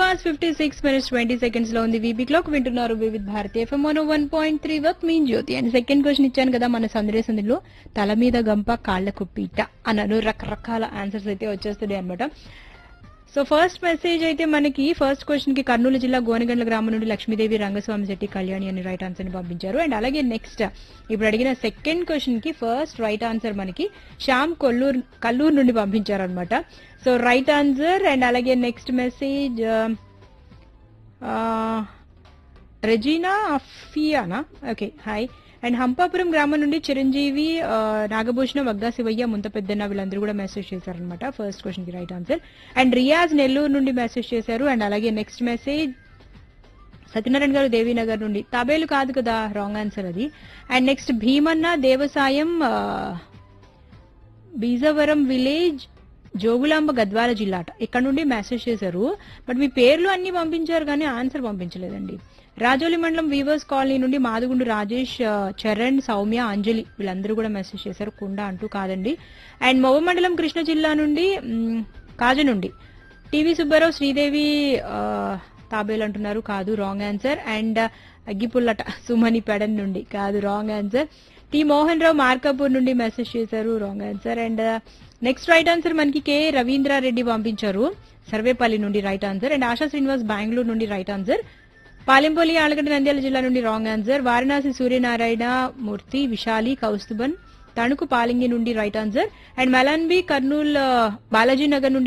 hours fifty six minutes twenty seconds లో ఉంది వీబీ క్లాక్ వింటున్నారు Vividh Bharati FM one one point three వర్క్ మీన్ జ్యోతి అండ్ సెకండ్ క్వశ్చన్ ఇచ్చాను కదా మన సందేశంలో తల మీద గంప కాళ్లకు పీట అన్నారు రకరకాల ఆన్సర్స్ అయితే వచ్చేస్తున్నాయి అనమాట సో ఫస్ట్ మెసేజ్ అయితే మనకి ఫస్ట్ క్వశ్చన్ కి కర్నూలు జిల్లా గోనగండ్ల గ్రామం నుండి లక్ష్మీదేవి రంగస్వామి శెట్టి కళ్యాణి అని రైట్ ఆన్సర్ ని పంపించారు అండ్ అలాగే నెక్స్ట్ ఇప్పుడు అడిగిన సెకండ్ క్వశ్చన్ కి ఫస్ట్ రైట్ ఆన్సర్ మనకి శ్యామ్ కొల్లూరు కల్లూరు నుండి పంపించారు అనమాట సో రైట్ ఆన్సర్ అండ్ అలాగే next message Regina Afiyana okay hi and Hampapuram గ్రామం నుండి చిరంజీవి ఆ, నాగభూషణం వగ్గా శివయ్య ముంత పెద్దన్న వీళ్ళందరూ కూడా మెసేజ్ చేశారనమాట ఫస్ట్ క్వశ్చన్ కి right answer and Riyaz Nellore నుండి మెసేజ్ చేశారు అండ్ అలాగే నెక్స్ట్ మెసేజ్ సత్యనారాయణ గారు దేవీనగర్ నుండి తాబేలు కాదు కదా రాంగ్ ఆన్సర్ అది అండ్ నెక్స్ట్ భీమన్న దేవసాయం ఆ, బీజవరం విలేజ్ జోగులాంబ గద్వాల జిల్లా అట ఇక్కడ నుండి మెసేజ్ చేశారు బట్ మీ పేర్లు అన్ని పంపించారు కానీ ఆన్సర్ పంపించలేదండి రాజోలి మండలం వీవర్స్ కాలనీ నుండి మాదుగుండు రాజేష్ ఆ, చరణ్ సౌమ్య అంజలి వీళ్ళందరూ కూడా మెసేజ్ చేశారు కుండ అంటూ కాదండి అండ్ మొవ మండలం కృష్ణ జిల్లా నుండి మ్, కాజ నుండి టీవీ సుబ్బారావు శ్రీదేవి ఆ, తాబేలు అంటున్నారు కాదు రాంగ్ ఆన్సర్ అండ్ అగ్గిపుల్లట సుమని పెడన్ నుండి కాదు wrong answer T Mohan Rao Markapur నుండి మెసేజ్ చేశారు wrong answer and next right answer మనకి కే రవీంద్రారెడ్డి పంపించారు సర్వేపల్లి నుండి right answer and Asha Srinivas Bengaluru నుండి రైట్ ఆన్సర్ పాలెంపల్లి ఆలగడ్డ నంద్యాల జిల్లా నుండి రాంగ్ ఆన్సర్ వారణాసి సూర్యనారాయణ మూర్తి విశాలి కౌస్తుభన్ తణుకు పాలింగి నుండి రైట్ ఆన్సర్ అండ్ మెలాన్బి కర్నూల్ ఆ, బాలాజీ నగర్ నుండి